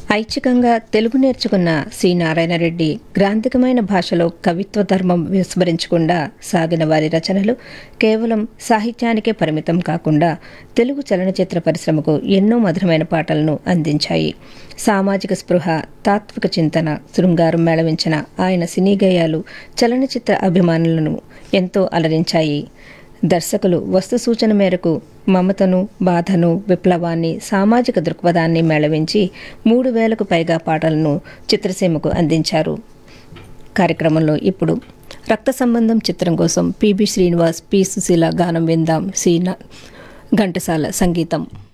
ఐచ్ఛికంగా తెలుగు నేర్చుకున్న సి నారాయణరెడ్డి గ్రాంధికమైన భాషలో కవిత్వ ధర్మం విస్మరించకుండా సాగిన వారి రచనలు కేవలం సాహిత్యానికే పరిమితం కాకుండా తెలుగు చలనచిత్ర పరిశ్రమకు ఎన్నో మధురమైన పాటలను అందించాయి సామాజిక స్పృహ తాత్విక చింతన శృంగారం మేళవించిన ఆయన సినీ గేయాలు చలనచిత్ర అభిమానులను ఎంతో అలరించాయి దర్శకులు వస్తు సూచన మేరకు మమతను బాధను విప్లవాన్ని సామాజిక దృక్పథాన్ని మేళవించి మూడు వేలకు పైగా పాటలను చిత్రసీమకు అందించారు కార్యక్రమంలో ఇప్పుడు రక్త సంబంధం చిత్రం కోసం పిబి శ్రీనివాస్ పి సుశీల గానం విందాం సి ఘంటసాల సంగీతం